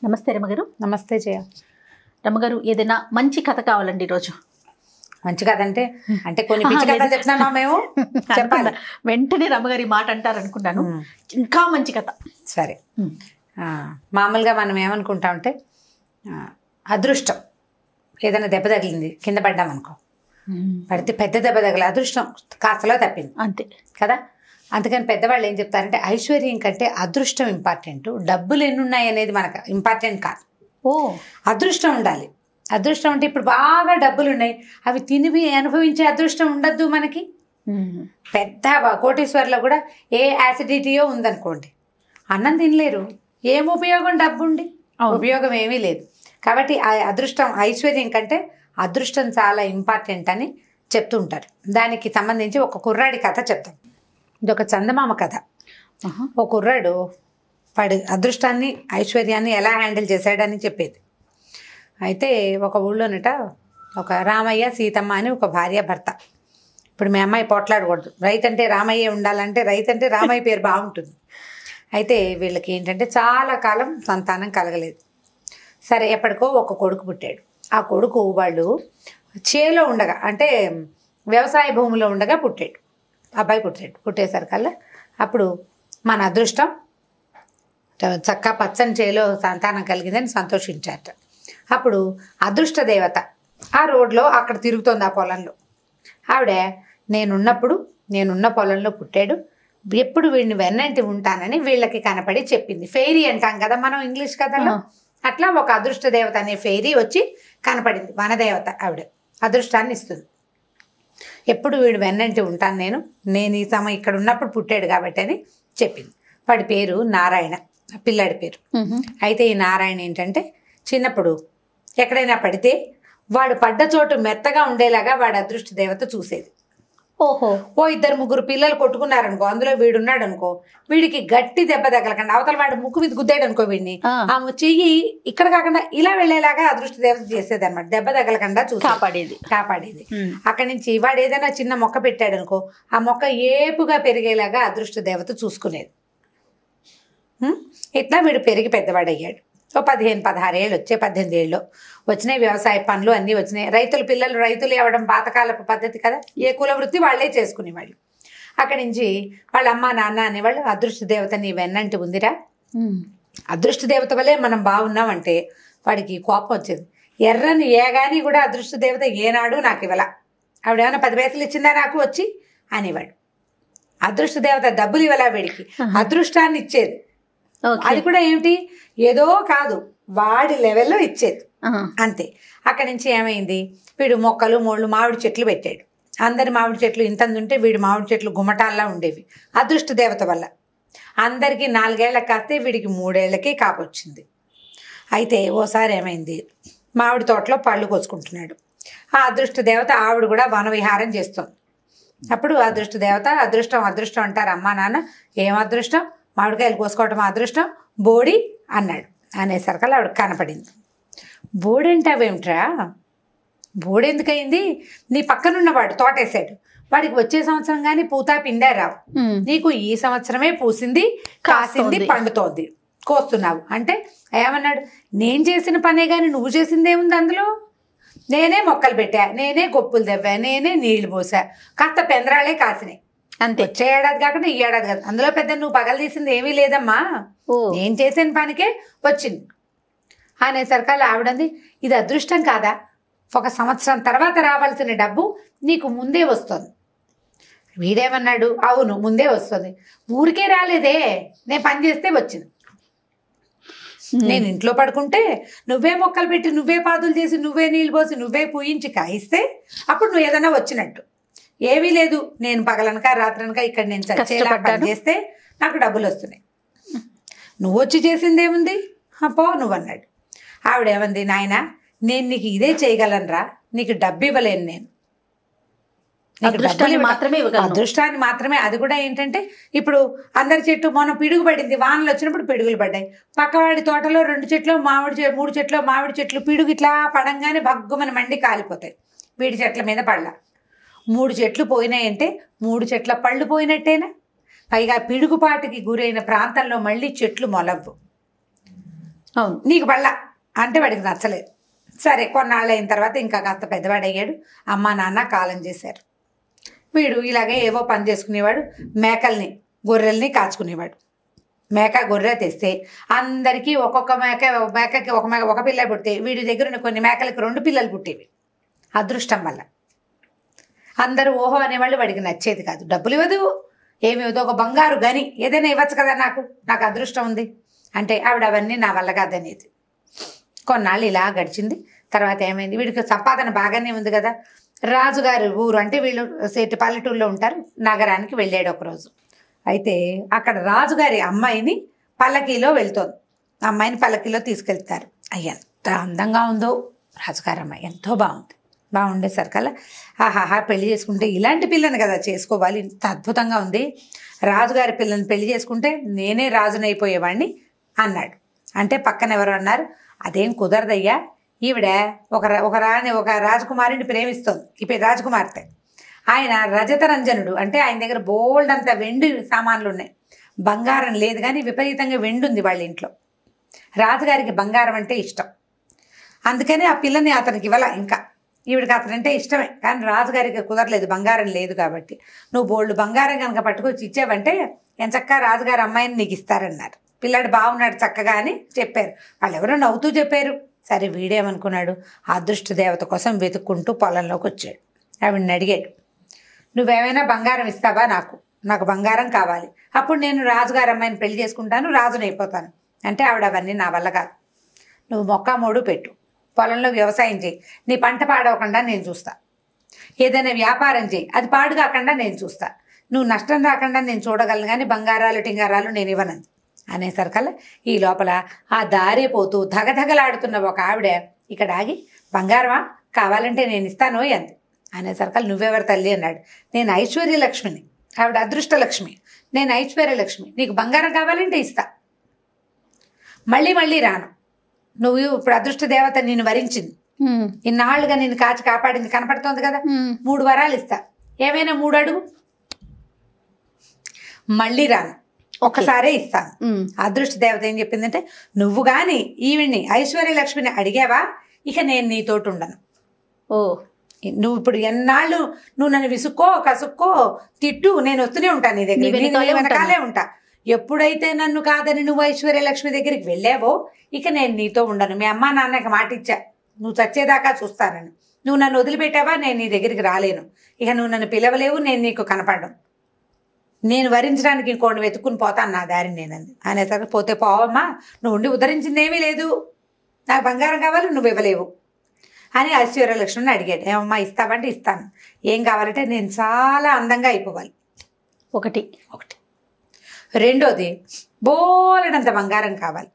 నమస్తే రమగారు నమస్తే జయ రమగారు ఏదైనా మంచి కథ కావాలండి ఈరోజు మంచి కథ అంటే అంటే కొన్ని పిచ్చి ఆహా, కథలు లేదు. చెప్తున్నామా మేము చెప్పాలి అనుకున్నా. వెంటనే రమగారి ఈ మాట అంటారు అనుకున్నాను ఉమ్, ఇంకా మంచి కథ సరే ఉమ్. ఆ, మామూలుగా మనం ఏమనుకుంటామంటే ఆ, అదృష్టం ఏదైనా దెబ్బ తగిలింది కింద పడ్డాం అనుకో పడితే పెద్ద దెబ్బ తగిలి అదృష్టం కాస్తలో తప్పింది అంతే కదా అందుకని పెద్దవాళ్ళు ఏం చెప్తారంటే ఐశ్వర్యం కంటే అదృష్టం ఇంపార్టెంట్ డబ్బులు ఎన్ని ఉన్నాయి అనేది మనకు ఇంపార్టెంట్ కాదు ఓ అదృష్టం ఉండాలి అదృష్టం అంటే ఇప్పుడు బాగా డబ్బులు ఉన్నాయి అవి తినివి అనుభవించే అదృష్టం ఉండద్దు మనకి ఉమ్. పెద్ద బ- కోటీశ్వర్లో కూడా ఏ యాసిడిటీయో ఉందనుకోండి అన్నం తినలేరు ఏం ఉపయోగం డబ్బు ఉండి అవును. ఉపయోగం ఏమీ లేదు కాబట్టి ఆ అదృష్టం ఐశ్వర్యం కంటే అదృష్టం చాలా ఇంపార్టెంట్ అని చెప్తుంటారు దానికి సంబంధించి ఒక కుర్రాడి కథ చెప్తాం ఇది ఒక చందమామ కథ ఆహా. ఒక కుర్రాడు వాడి అదృష్టాన్ని ఐశ్వర్యాన్ని ఎలా హ్యాండిల్ చేశాడని చెప్పేది అయితే ఒక ఊళ్ళోనట ఒక రామయ్య సీతమ్మ అని ఒక భార్య భర్త ఇప్పుడు మీ అమ్మాయి పోట్లాడకూడదు రైతు అంటే రామయ్య ఉండాలంటే రైతు అంటే రామయ్య పేరు బాగుంటుంది అయితే వీళ్ళకి ఏంటంటే చాలా కాలం సంతానం కలగలేదు సరే ఎప్పటికో ఒక కొడుకు పుట్టాడు ఆ కొడుకు వాళ్ళు చేలో ఉండగా అంటే వ్యవసాయ భూమిలో ఉండగా పుట్టాడు అబ్బాయి పుట్టాడు పుట్టేసరికల్లా అప్పుడు మన అదృష్టం చక్క పచ్చని చేలో సంతానం కలిగిందని సంతోషించారట అప్పుడు అదృష్ట దేవత ఆ రోడ్లో అక్కడ తిరుగుతోంది ఆ పొలంలో ఆవిడ నేనున్నప్పుడు నేనున్న పొలంలో పుట్టాడు ఎప్పుడు వీడిని వెన్నంటి ఉంటానని వీళ్ళకి కనపడి చెప్పింది ఫెయిరీ అంటాం కదా మనం ఇంగ్లీష్ కథలో ఆ. అట్లా ఒక అదృష్ట దేవత అనే ఫెయిరీ వచ్చి కనపడింది వనదేవత ఆవిడ అదృష్టాన్ని ఇస్తుంది ఎప్పుడు వీడు వెన్నంటి ఉంటాను నేను నేను ఈ సమయం ఇక్కడ ఉన్నప్పుడు పుట్టాడు కాబట్టి అని చెప్పింది వాడి పేరు నారాయణ పిల్లాడి పేరు ఉహు. అయితే ఈ నారాయణ ఏంటంటే చిన్నప్పుడు ఎక్కడైనా పడితే వాడు పడ్డ చోటు మెత్తగా ఉండేలాగా వాడి అదృష్ట దేవత చూసేది ఓహో ఓ ఇద్దరు ముగ్గురు పిల్లలు కొట్టుకున్నారనుకో అందులో వీడున్నాడు అనుకో వీడికి గట్టి దెబ్బ తగలకుండా అవతల వాడు ముక్కు మీద గుద్దాడు అనుకో వీడిని ఆ. ఆ చెయ్యి ఇక్కడ కాకుండా ఇలా వెళ్ళేలాగా అదృష్ట దేవత చేసేది అనమాట దెబ్బ తగలకుండా చూసి కాపాడేది కాపాడేది ఉమ్. అక్కడి నుంచి వాడు ఏదైనా చిన్న మొక్క పెట్టాడు అనుకో ఆ మొక్క ఏపుగా పెరిగేలాగా అదృష్ట దేవత చూసుకునేది ఉం? ఇట్లా వీడు పెరిగి పెద్దవాడయ్యాడు ఓ పదిహేను పదహారు ఏళ్ళు వచ్చే పద్దెనిమిది ఏళ్ళు వచ్చినాయి వ్యవసాయ పనులు అన్నీ వచ్చినాయి రైతుల పిల్లలు రైతులు అవ్వడం పాతకాలపు పద్ధతి కదా ఏ కుల వృత్తి వాళ్ళే చేసుకునేవాళ్ళు అక్కడి నుంచి వాళ్ళ అమ్మ నాన్న అనేవాళ్ళు అదృష్ట దేవత నీ వెన్నంటి ఉందిరా ఉమ్. అదృష్ట దేవత వల్లే మనం బాగున్నామంటే వాడికి కోపం వచ్చేది ఎర్రని ఏగాని కూడా అదృష్ట దేవత ఏనాడు నాకు ఇవ్వల ఆవిడేమైనా పది పైసలు ఇచ్చిందా నాకు వచ్చి అనేవాడు అదృష్ట దేవత డబ్బులు ఇవ్వలా వీడికి అదృష్టాన్ని ఇచ్చేది ఓకే అది కూడా ఏమిటి ఏదో కాదు వాడి లెవెల్లో ఇచ్చేది ఆహా. అంతే అక్కడి నుంచి ఏమైంది వీడు మొక్కలు మోళ్ళు మామిడి చెట్లు పెట్టాడు అందరి మామిడి చెట్లు ఇంతంది ఉంటే వీడి మామిడి చెట్లు గుమటాల్లా ఉండేవి అదృష్ట దేవత వల్ల అందరికీ నాలుగేళ్లకు కాస్తే వీడికి మూడేళ్లకి కాపొచ్చింది అయితే ఓసారి ఏమైంది మామిడి తోటలో పళ్ళు కోసుకుంటున్నాడు ఆ అదృష్ట దేవత ఆవిడ కూడా వనవిహారం చేస్తుంది అప్పుడు అదృష్ట దేవత అదృష్టం అదృష్టం అంటారు అమ్మా నాన్న ఏం అదృష్టం మామిడికాయలు కోసుకోవటం అదృష్టం బోడి అన్నాడు అనేసరికల్లా ఆవిడ కనపడింది బోడి అంటావేమిట్రా బోడి ఎందుకయింది నీ పక్కనున్నవాడు తోటేశాడు వాడికి వచ్చే సంవత్సరం కానీ పూతా పిండా రావు ఉమ్. నీకు ఈ సంవత్సరమే పూసింది కాసింది కాస్తోంది. పండుతోంది కోస్తున్నావు అంటే ఏమన్నాడు నేను చేసిన పనే కానీ నువ్వు చేసింది ఏముంది అందులో నేనే మొక్కలు పెట్టా నేనే గొప్పులు దవ్వా నేనే నీళ్లు పోసా కాస్త పెందరాలే కాసినాయి అంతే వచ్చే ఏడాది కాకుండా ఈ ఏడాది కాదు అందులో పెద్ద నువ్వు పగలు తీసింది ఏమీ లేదమ్మా ఓ నేను చేసిన పనికే వచ్చింది అనేసరికల్లా ఆవిడంది ఇది అదృష్టం కాదా ఒక సంవత్సరం తర్వాత రావాల్సిన డబ్బు నీకు ముందే వస్తుంది వీడేమన్నాడు అవును ముందే వస్తుంది ఊరికే రాలేదే నేను పని చేస్తే వచ్చింది నేను ఇంట్లో పడుకుంటే నువ్వే మొక్కలు పెట్టి నువ్వే పాదులు చేసి నువ్వే నీళ్ళు పోసి నువ్వే పూయించి కాయిస్తే అప్పుడు నువ్వు ఏదైనా వచ్చినట్టు ఏమీ లేదు నేను పగలనక రాత్రనక ఇక్కడ నేను చచ్చేలా పని కష్టపడ్డాను. చేస్తే నాకు డబ్బులు వస్తున్నాయి నువ్వు వచ్చి చేసింది ఏముంది "హా, పో నువ్వు అన్నాడు ఆవిడేమంది నాయన నేను నీకు ఇదే చేయగలనురా నీకు డబ్బు ఇవ్వలేను నేను నీకు డబ్బులు అదృష్టాన్ని ఇవ్వడం- మాత్రమే ఇవ్వగలను. అదృష్టాన్ని మాత్రమే అది కూడా ఏంటంటే ఇప్పుడు అందరి చెట్టు మొన్న పిడుగు పడింది వానలు వచ్చినప్పుడు పిడుగులు పడ్డాయి పక్కవాడి తోటలో రెండు చెట్లు మామిడి చె- మూడు చెట్లు మామిడి చెట్లు పిడుగు ఇట్లా పడంగానే భగ్గుమని మండి కాలిపోతాయి వీడి చెట్ల మీద పళ్ళ మూడు చెట్లు పోయినాయంటే మూడు చెట్ల పళ్ళు పోయినట్టేనా పైగా పిడుగుపాటుకి గురైన ప్రాంతంలో మళ్ళీ చెట్లు మొలవ్వు అవును నీకు పళ్ళ అంటే వాడికి నచ్చలేదు సరే కొన్నాళ్ళు అయిన తర్వాత ఇంకా కాస్త పెద్దవాడు అయ్యాడు అమ్మ నాన్న కాలం చేశారు వీడు ఇలాగే ఏవో పని చేసుకునేవాడు మేకల్ని గొర్రెల్ని కాచుకునేవాడు మేక గొర్రె తెస్తే అందరికీ ఒక్కొక్క మేక ఒక మేకకి ఒక మేక ఒక పిల్ల పుడితే వీడి దగ్గర ఉన్న కొన్ని మేకలకి రెండు పిల్లలు పుట్టేవి అదృష్టం వల్ల అందరూ ఓహో అనేవాళ్ళు వాడికి నచ్చేది కాదు డబ్బులు ఇవ్వదు ఏమి ఇవ్వదు ఒక బంగారు గని ఏదైనా ఇవ్వచ్చు కదా నాకు నాకు అదృష్టం ఉంది అంటే ఆవిడ అవన్నీ నా వల్ల కాదనేది కొన్నాళ్ళు ఇలా గడిచింది తర్వాత ఏమైంది వీడికి సంపాదన బాగానే ఉంది కదా రాజుగారి ఊరు అంటే వీళ్ళు సేటి పల్లెటూరులో ఉంటారు నగరానికి వెళ్ళాడు ఒకరోజు అయితే అక్కడ రాజుగారి అమ్మాయిని పల్లకీలో వెళ్తోంది అమ్మాయిని పల్లకీలో తీసుకెళ్తారు అయ్య, ఎంత అందంగా ఉందో రాజుగారి అమ్మాయి ఎంతో బాగుంది బాగుండేసరికల్లా ఆహాహా పెళ్లి చేసుకుంటే ఇలాంటి పిల్లని కదా చేసుకోవాలి ఇంత అద్భుతంగా ఉంది రాజుగారి పిల్లని పెళ్లి చేసుకుంటే నేనే రాజునైపోయేవాడిని అన్నాడు అంటే పక్కన ఎవరు అన్నారు అదేం కుదరదయ్యా ఈవిడ ఒక ర- ఒక రాణి ఒక రాజకుమారిని ప్రేమిస్తోంది ఇప్పుడు రాజకుమార్తె ఆయన రజతరంజనుడు అంటే ఆయన దగ్గర బోల్డ్ అంత వెండి సామాన్లు ఉన్నాయి బంగారం లేదు కానీ విపరీతంగా వెండి ఉంది వాళ్ళ ఇంట్లో రాజుగారికి బంగారం అంటే ఇష్టం అందుకని ఆ పిల్లని అతనికి ఇవ్వాల ఇంకా ఈవిడికి అతనంటే ఇష్టమే కానీ రాజుగారికి కుదరలేదు బంగారం లేదు కాబట్టి నువ్వు బోల్డ్ బంగారం కనుక పట్టుకొచ్చి ఇచ్చావంటే ఎంచక్కా రాజుగారి అమ్మాయిని నీకు ఇస్తారన్నారు పిల్లాడు బాగున్నాడు చక్కగా అని చెప్పారు వాళ్ళు ఎవరో నవ్వుతూ చెప్పారు సరే వీడేమనుకున్నాడు ఆ అదృష్ట దేవత కోసం వెతుక్కుంటూ పొలంలోకి వచ్చాడు ఆవిడని అడిగాడు నువ్వేమైనా బంగారం ఇస్తావా నాకు నాకు బంగారం కావాలి అప్పుడు నేను రాజుగారి అమ్మాయిని పెళ్లి చేసుకుంటాను రాజునైపోతాను అంటే ఆవిడ అవన్నీ నా వల్ల కాదు నువ్వు మొక్క మూడు పెట్టు పొలంలో వ్యవసాయం చేయి నీ పంట పాడవకుండా నేను చూస్తా ఏదైనా వ్యాపారం చేయి అది పాడు కాకుండా నేను చూస్తా నువ్వు నష్టం రాకుండా నేను చూడగలను కానీ బంగారాలు టింగారాలు నేను ఇవ్వనంది అనేసరికల్లా ఈ లోపల ఆ దారి పోతూ ధగధగలాడుతున్న ఒక ఆవిడ ఇక్కడ ఆగి బంగారమా కావాలంటే నేను ఇస్తాను అంది అనేసరికల్లా నువ్వెవరు తల్లి అన్నాడు నేను ఐశ్వర్యలక్ష్మిని ఆవిడ అదృష్టలక్ష్మి నేను ఐశ్వర్యలక్ష్మి నీకు బంగారం కావాలంటే ఇస్తా మళ్ళీ మళ్ళీ రాను నువ్వు ఇప్పుడు అదృష్ట దేవత నిన్ను వరించింది ఉమ్, ఇన్నాళ్ళుగా నిన్ను కాచి కాపాడింది కనపడుతోంది కదా ఉమ్, మూడు వరాలు ఇస్తా ఏమైనా మూడు అడుగు మళ్ళీ రాను ఒక్కసారే ఇస్తాను ఉమ్, అదృష్ట దేవత ఏం చెప్పిందంటే నువ్వు గాని ఈవిడ్ని ఐశ్వర్యలక్ష్మిని అడిగావా ఇక నేను నీతోటి ఉండను ఓ నువ్వు ఇప్పుడు ఎన్నాళ్ళు నువ్వు నన్ను విసుక్కో కసుక్కో తిట్టు నేను వస్తూనే ఉంటాను నీ దగ్గర నీ వెనకాలే నీ వెనకాలే ఉంటా ఎప్పుడైతే నన్ను కాదని నువ్వు ఐశ్వర్యలక్ష్మి దగ్గరికి వెళ్ళావో ఇక నేను నీతో ఉండను మీ అమ్మా నాన్నకి మాట ఇచ్చా నువ్వు చచ్చేదాకా చూస్తానని నువ్వు నన్ను వదిలిపెట్టావా నేను నీ దగ్గరికి రాలేను ఇక నువ్వు నన్ను పిలవలేవు నేను నీకు కనపడను నేను వరించడానికి ఇంకోటి వెతుక్కుని పోతాను నా దారిని నేనంది అనేసరికి పోతే పోవమ్మా నువ్వు ఉండి ఉద్ధరించిందేమీ లేదు నాకు బంగారం కావాలి నువ్వు ఇవ్వలేవు అని ఐశ్వర్యలక్ష్మిని అడిగాడు ఏమమ్మా ఇస్తావంటే ఇస్తాను ఏం కావాలంటే నేను చాలా అందంగా అయిపోవాలి ఒకటి ఒకటి రెండోది బోలెడంత బంగారం కావాలి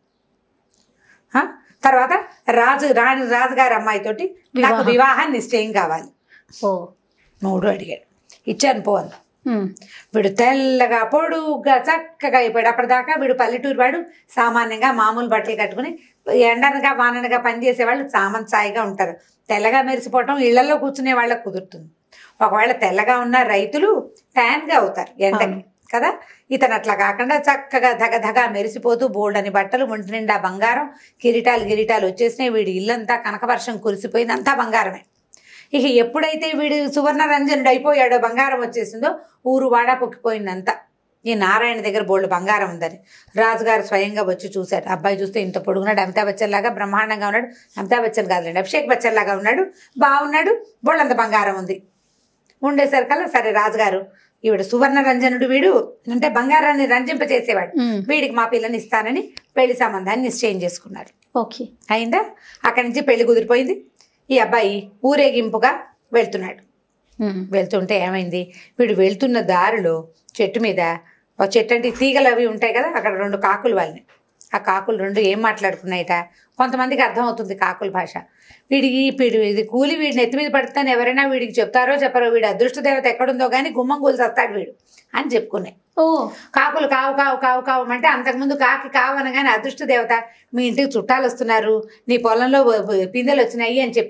ఆ? తర్వాత రాజు రాణి రాజుగారి అమ్మాయితోటి నాకు వివాహం. వివాహం నిశ్చయం కావాలి ఓ మూడు అడిగాడు ఇచ్చాను పో అన్నా ఉమ్, వీడు తెల్లగా పొడుగ్గా చక్కగా అయిపోయాడు అప్పటిదాకా వీడు పల్లెటూరు వాడు సామాన్యంగా మామూలు బట్టలు కట్టుకుని ఎండనగా వాననగా పనిచేసేవాళ్ళు సామాన్ సాయిగా ఉంటారు తెల్లగా మెరిసిపోవటం ఇళ్లలో కూర్చునే వాళ్ళకి కుదురుతుంది ఒకవేళ తెల్లగా ఉన్న రైతులు ట్యాన్గా అవుతారు ఎండకి కదా ఇతను అట్లా కాకుండా చక్కగా ధగ ధగ మెరిసిపోతూ బోల్డని బట్టలు ఒంటి నిండా బంగారం కిరీటాలు గిరీటాలు వచ్చేసినాయి వీడి ఇల్లంతా కనకవర్షం కురిసిపోయింది అంతా బంగారమే ఇక ఎప్పుడైతే వీడు సువర్ణ రంజనుడు అయిపోయాడో బంగారం వచ్చేసిందో ఊరు వాడా పొక్కిపోయిందంతా ఈ నారాయణ దగ్గర బోల్డ్ బంగారం ఉందని రాజుగారు స్వయంగా వచ్చి చూశారు అబ్బాయి చూస్తే ఇంత పొడుగున్నాడు అమితాబ్ బచ్చన్ లాగా బ్రహ్మాండంగా ఉన్నాడు అమితాబ్ బచ్చన్ కాదులేండి అభిషేక్ బచ్చన్ లాగా ఉన్నాడు బాగున్నాడు బోళ్ళంత బంగారం ఉంది ఉండేసరికల్లా సరే రాజుగారు ఈవిడ సువర్ణ రంజనుడు వీడు అంటే బంగారాన్ని రంజింపచేసేవాడు ఉమ్, వీడికి మా పిల్లని ఇస్తానని పెళ్లి సంబంధాన్ని నిశ్చయం చేసుకున్నారు ఓకే అయిందా అక్కడి నుంచి పెళ్లి కుదిరిపోయింది ఈ అబ్బాయి ఊరేగింపుగా వెళ్తున్నాడు ఉమ్, వెళ్తుంటే ఏమైంది వీడు వెళ్తున్న దారిలో చెట్టు మీద ఒక చెట్టు అంటే తీగలు అవి ఉంటాయి కదా అక్కడ రెండు కాకులు వాళ్ళని ఆ కాకులు రెండు ఏం మాట్లాడుకున్నాయిట కొంతమందికి అర్థమవుతుంది కాకుల భాష వీడికి వీడు ఇది కూలి వీడిని ఎత్తి మీద పడుతాను ఎవరైనా వీడికి చెప్తారో చెప్పరో వీడి అదృష్ట దేవత ఎక్కడుందో కానీ గుమ్మం కూలి చస్తాడు వీడు అని చెప్పుకున్నాయి ఓ కాకులు కావు కావు కావు కావు అంటే అంతకుముందు కాకి కావు అనగానే అదృష్ట దేవత మీ ఇంటికి చుట్టాలు వస్తున్నారు నీ పొలంలో వ- వ- పిందెలు వచ్చినాయి అని చెప్పేది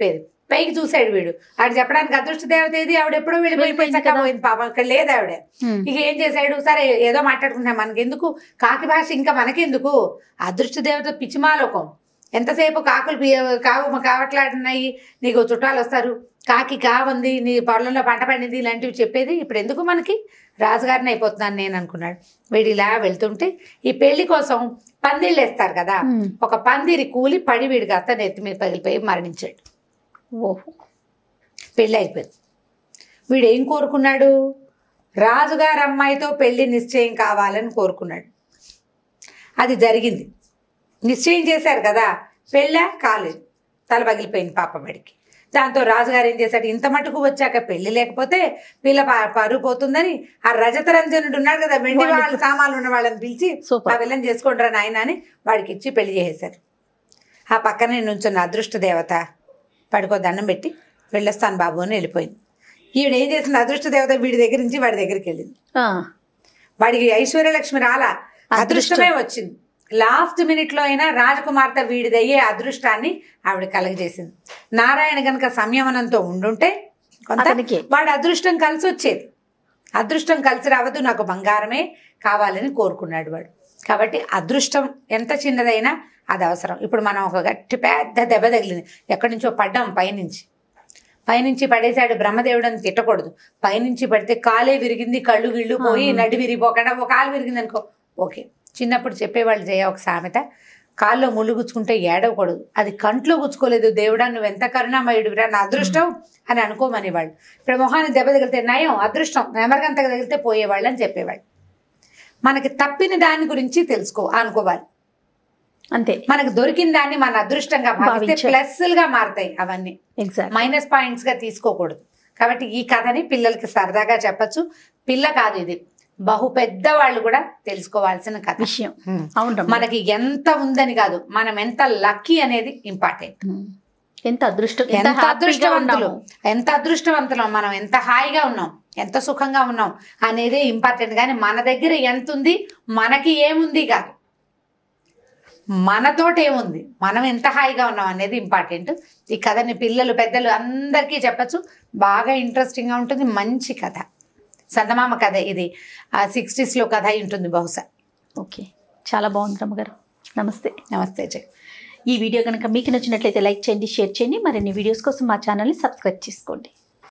పైకి చూశాడు వీడు ఆడు చెప్పడానికి అదృష్ట దేవత ఏది ఆవిడ ఎప్పుడో వెళ్ళిపోయి వెళ్ళిపోయింది చక్కగా కదా. పోయింది పాపం ఇక్కడ లేదు ఆవిడ ఉమ్. ఇక ఏం చేశాడు సరే ఏదో మాట్లాడుకుంటాం మనకెందుకు కాకి భాష ఇంకా మనకెందుకు అదృష్ట దేవత పిచ్చిమాలోకం ఎంతసేపు కాకులు పి- కావు కావట్లాడినాయి నీకు చుట్టాలు వస్తారు కాకి కావంది నీ పొలంలో పంట పండింది ఇలాంటివి చెప్పేది ఇప్పుడు ఎందుకు మనకి రాజుగారిని అయిపోతున్నాను నేను అనుకున్నాడు వీడు ఇలా వెళ్తుంటే ఈ పెళ్లి కోసం పందిళ్ళు వేస్తారు కదా ఉమ్. ఒక పందిరి కూలి పడి వీడి కాస్త నెత్తి మీద పగిలిపోయి మరణించాడు ఓహో పెళ్ళి అయిపోయింది వీడు ఏం కోరుకున్నాడు రాజుగారి అమ్మాయితో పెళ్లి నిశ్చయం కావాలని కోరుకున్నాడు అది జరిగింది నిశ్చయం చేశారు కదా పెళ్ళా కాలేదు తల పగిలిపోయింది పాపబడికి దాంతో రాజుగారు ఏం చేశాడు ఇంత మటుకు వచ్చాక పెళ్లి లేకపోతే పిల్ల ప- పరువు పోతుందని ఆ రజత రంజనుడు ఉన్నాడు కదా వెండి వాడిని- వాళ్ళ సామాన్లు ఉన్న వాళ్ళని పిలిచి సూపర్. ఆ వెళ్ళని చేసుకుంటారా నాయన అని వాడికి ఇచ్చి పెళ్లి చేసేశారు ఆ పక్కనే నుంచున్న అదృష్ట దేవత పడుకో దండం పెట్టి వెళ్ళొస్తాను బాబు అని వెళ్ళిపోయింది ఈవిడ ఏం చేసింది అదృష్ట దేవత వీడి దగ్గర నుంచి వాడి దగ్గరికి వెళ్ళింది ఆ, వాడికి ఐశ్వర్యలక్ష్మి రాలా అదృష్టం. అదృష్టమే వచ్చింది లాస్ట్ మినిట్ లో అయినా రాజకుమార్తె వీడిదయ్యే అదృష్టాన్ని ఆవిడ కలగజేసింది నారాయణ గనక సంయమనంతో ఉండుంటే కొంత అతనికి. వాడి అదృష్టం కలిసి వచ్చేది అదృష్టం కలిసి రావద్దు నాకు బంగారమే కావాలని కోరుకున్నాడు వాడు కాబట్టి అదృష్టం ఎంత చిన్నదైనా అది అవసరం ఇప్పుడు మనం ఒక గట్టి పెద్ద దెబ్బ తగిలింది ఎక్కడి నుంచో పడ్డాం పైనుంచి పైనుంచి పడేశాడు బ్రహ్మదేవుడు అని తిట్టకూడదు పైనుంచి పడితే కాలే విరిగింది కళ్ళు గిళ్ళు పోయి ఆహా. నడి విరిగిపోకుండా ఒక కాలు విరిగింది అనుకో ఓకే చిన్నప్పుడు చెప్పేవాళ్ళు చేయ ఒక సామెత కాల్లో ముళ్ళు గుచ్చుకుంటే ఏడవకూడదు అది కంట్లో గుచ్చుకోలేదు దేవుడా నువ్వు ఎంత కరుణామయుడివిరా నా అదృష్టం అని అనుకోమని వాళ్ళు ఇప్పుడు మొహానికి దెబ్బ తగిలితే నయం అదృష్టం నెమరగంతకు తగిలితే పోయేవాళ్ళు అని చెప్పేవాళ్ళు మనకి తప్పిన దాని గురించి తెలుసుకో అనుకోవాలి అంతే మనకు దొరికిన దాన్ని మన అదృష్టంగా భావిస్తే భావించాలి. ప్లస్లుగా మారుతాయి అవన్నీ ఎగ్జాక్ట్ మైనస్ పాయింట్స్ గా తీసుకోకూడదు కాబట్టి ఈ కథని పిల్లలకి సరదాగా చెప్పచ్చు పిల్ల కాదు ఇది బహు పెద్ద వాళ్ళు కూడా తెలుసుకోవాల్సిన కథ విషయం హ్మ్. అవును రమ్య. మనకి ఎంత ఉందని కాదు మనం ఎంత లక్కీ అనేది ఇంపార్టెంట్ ఉమ్. ఎంత అదృష్టం ఎంత ఎంత హ్యాపీగా అదృష్టవంతులు ఉన్నాము ఎంత అదృష్టవంతులం మనం ఎంత హాయిగా ఉన్నాం ఎంత సుఖంగా ఉన్నాం అనేదే ఇంపార్టెంట్ కానీ మన దగ్గర ఎంత ఉంది మనకి ఏముంది కాదు మనతోటి ఏముంది మనం ఎంత హాయిగా ఉన్నాం అనేది ఇంపార్టెంట్ ఈ కథని పిల్లలు పెద్దలు అందరికీ చెప్పచ్చు బాగా ఇంట్రెస్టింగ్గా ఉంటుంది మంచి కథ సందమామ కథ ఇది సిక్స్టీస్లో కథ అయి ఉంటుంది బహుశా ఓకే చాలా బాగుంది రమ్మగారు నమస్తే నమస్తే జయ్ ఈ వీడియో కనుక మీకు నచ్చినట్లయితే లైక్ చేయండి షేర్ చేయండి మరిన్ని వీడియోస్ కోసం మా ఛానల్ని సబ్స్క్రైబ్ చేసుకోండి